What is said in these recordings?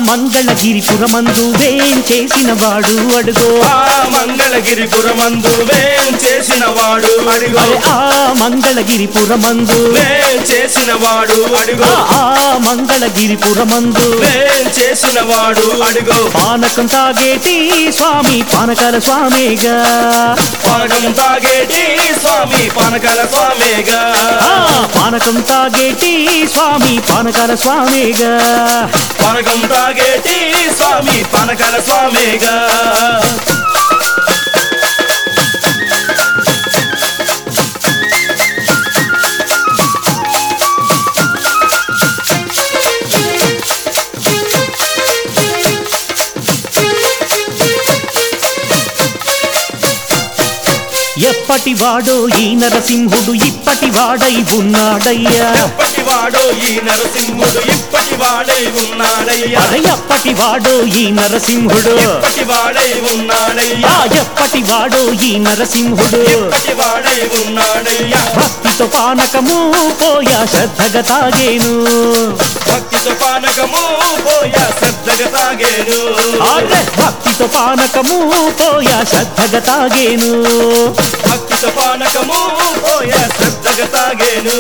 మంగళగిరిపురమందు వేంచేసిన వాడు అడుగో ఆ మంగళగిరిపురమందు వేం చేసిన వాడు అడిగో అరే ఆ మంగళగిరిపురమందు వేం చేసిన వాడు అడిగో ఆ మంగళగిరిపురమందు వేం చేసిన వాడు అడిగో పానకం తాగేటి స్వామి పానకాల స్వామిగా పానకం తాగేటి స్వామి పానకాల స్వామిగా ఆ పానకం తాగేటి స్వామి పానకాల స్వామిగా పానకం తాగేటి స్వామి పానకాల స్వామిగా ఎప్పటి వాడో ఈ నరసింహుడు ఇప్పటి వాడై ఉన్నాడయ్యా ఎప్పటి వాడో ఈ నరసింహుడు ఇప్పటి వాడై ఉన్నాడయ్యా అరే ఎప్పటి వాడో ఈ నరసింహుడు ఇప్పటి వాడై ఉన్నాడయ్యా ఆ ఎప్పటి వాడో ఈ నరసింహుడు ఇప్పటి వాడై ఉన్నాడయ్యా భక్తితో పానకము పోయా శ్రద్ధగా తాగేను భక్తితో పానకము పోయా శ్రద్ధగా తాగేను అరే భక్తితో పానకము పోయా శ్రద్ధగా తాగేను భక్తితో పానకము పోయా శ్రద్ధగా తాగేను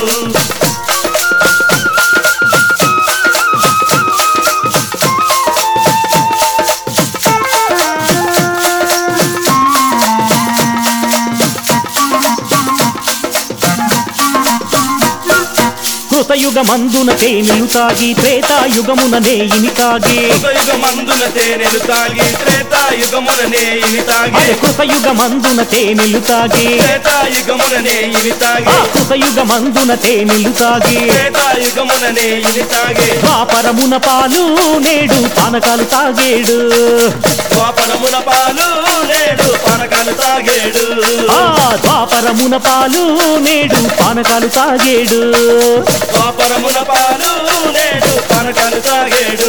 కృతయుగమందున తేనెలు తాగి త్రేతాయుగమున నేయిని తాగి యుగ మందున తేనెలు తాగి త్రేతాయుగమున నేయిని తాగి అరే కృతయుగమందున తేనెలు తాగి త్రేతాయుగమున నేయిని ఆ తాగి కృతయుగమందున తేనెలు తాగి త్రేతాయుగమున నేయిని తాగి ద్వాపరమున పాలు నేడు పానకాలు తాగేడు ద్వాపరమున పాలు నేడు పానకాలు తాగేడు ఆ ద్వాపరమున పాలు నేడు పానకాలు తాగేడు ద్వాపరమున పాలు నేడు పానకాలు తాగేడు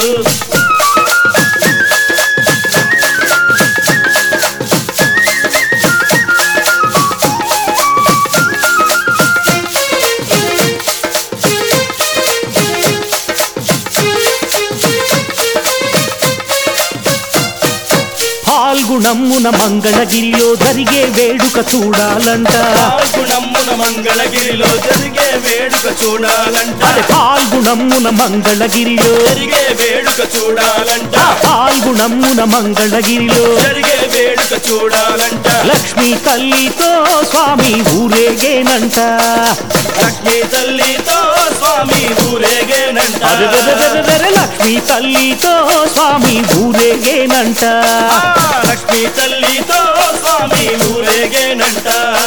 పాల్గుణమ్మున మంగళగిరిలో జరిగే వేడుక చూడాలంట పాల్గొనమ్మున మంగళగిరిలో జరిగే వేడుక చూడాలంట అరే పాల్గుణమ్మున మంగళగిరిలో జరిగే వేడుక చూడాలంట ఆ పాల్గుణమ్మున మంగళగిరిలో జరిగే వేడుక చూడాలంట లక్ష్మీ తల్లితో స్వామి ఊరేగేనంట లక్ష్మీ తల్లితో స్వామి ఊరేగేనంట అరెరెరెరెరెరె లక్ష్మీ తల్లితో స్వామి ఊరేగేనంట ఆ, లక్ష్మీ తల్లితో స్వామి ఊరేగేనంట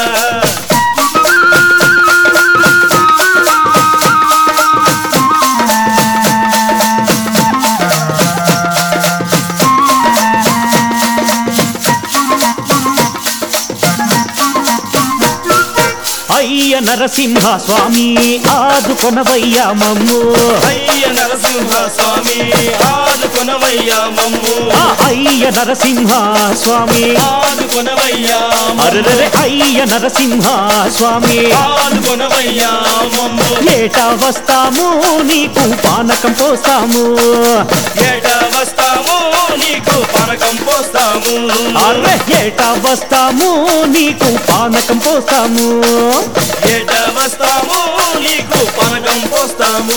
అయ్య నరసింహ స్వామి ఆదుకొనవయ్యా మమ్ము అయ్య నరసింహ స్వామి ఆదుకొనవయ్యా మమ్ము ఆ అయ్య నరసింహ స్వామి ఆదుకొనవయ్యా మమ్ము. అరెరెరె అయ్య నరసింహ స్వామి ఆదుకొనవయ్యా మమ్ము ఏటా వస్తాము నీకు పానకం పోస్తాము ఏట వస్తాము నీకు పనకం పోస్తాము అర్రె ఏటా వస్తాము నీకు పానకం పోస్తాము ఏట వస్తాము నీకు పనకం పోస్తాము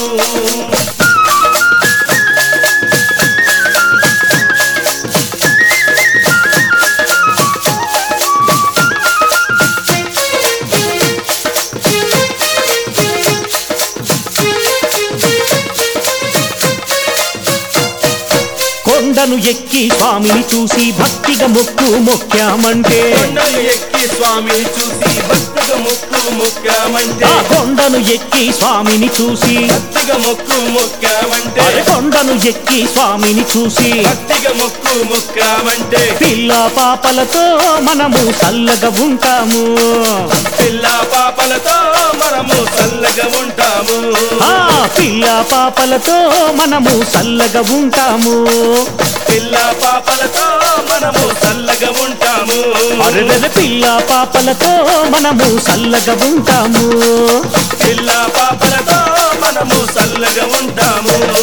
కొండను ఎక్కి స్వామిని చూసి భక్తిగా మొక్కు మొక్కామంటే కొండలు ఎక్కి స్వామిని చూసి భక్తిగా మొక్కు మొక్కామంటే ఆ కొండను ఎక్కి స్వామిని చూసి భక్తిగా మొక్కు మొక్కామంటే అరే కొండను ఎక్కి స్వామిని చూసి భక్తిగా మొక్కు మొక్కామంటే పిల్ల పాపలతో మనము చల్లగా ఉంటాము పిల్ల పాపలతో మనము చల్లగా ఉంటాము ఆ పిల్ల పాపలతో మనము చల్లగా ఉంటాము పిల్ల పాపలతో మనము చల్లగా ఉంటాము అరెరెరె పిల్ల పాపలతో మనము చల్లగా ఉంటాము పిల్ల పాపలతో మనము చల్లగా ఉంటాము